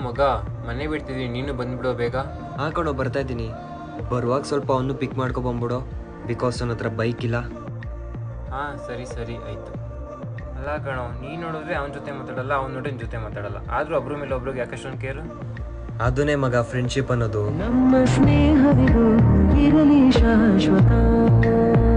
ಮಗ ಮನೆ ಬಿಡ್ತಿದ್ದೀನಿ ನೀನು ಬಂದ್ಬಿಡೋ ಬೇಗ ಹಾಕೊಂಡು ಬರ್ತಾ ಇದ್ದೀನಿ ಬರುವಾಗ ಸ್ವಲ್ಪ ಅವನು ಪಿಕ್ ಮಾಡ್ಕೊ ಬಂದ್ಬಿಡು ಬಿಕಾಸ್ ಅವನ ಹತ್ರ ಬೈಕ್ ಇಲ್ಲ ಹಾಂ ಸರಿ ಸರಿ ಆಯಿತು ಅಲ್ಲ ಕಣೋ ನೀನು ನೋಡಿದ್ರೆ ಅವನ ಜೊತೆ ಮಾತಾಡಲ್ಲ ಅವ್ನು ನೋಡಿದ್ರೆ ನಿನ್ ಜೊತೆ ಮಾತಾಡಲ್ಲ ಆದರೂ ಒಬ್ರ ಮೇಲೆ ಒಬ್ರಿಗೆ ಯಾಕಷ್ಟೊಂದು ಕೇರು ಅದನ್ನೇ ಮಗ ಫ್ರೆಂಡ್ಶಿಪ್ ಅನ್ನೋದು ನಮ್ಮ ಸ್ನೇಹವಿದು ಇರಲಿ ಶಾಶ್ವತ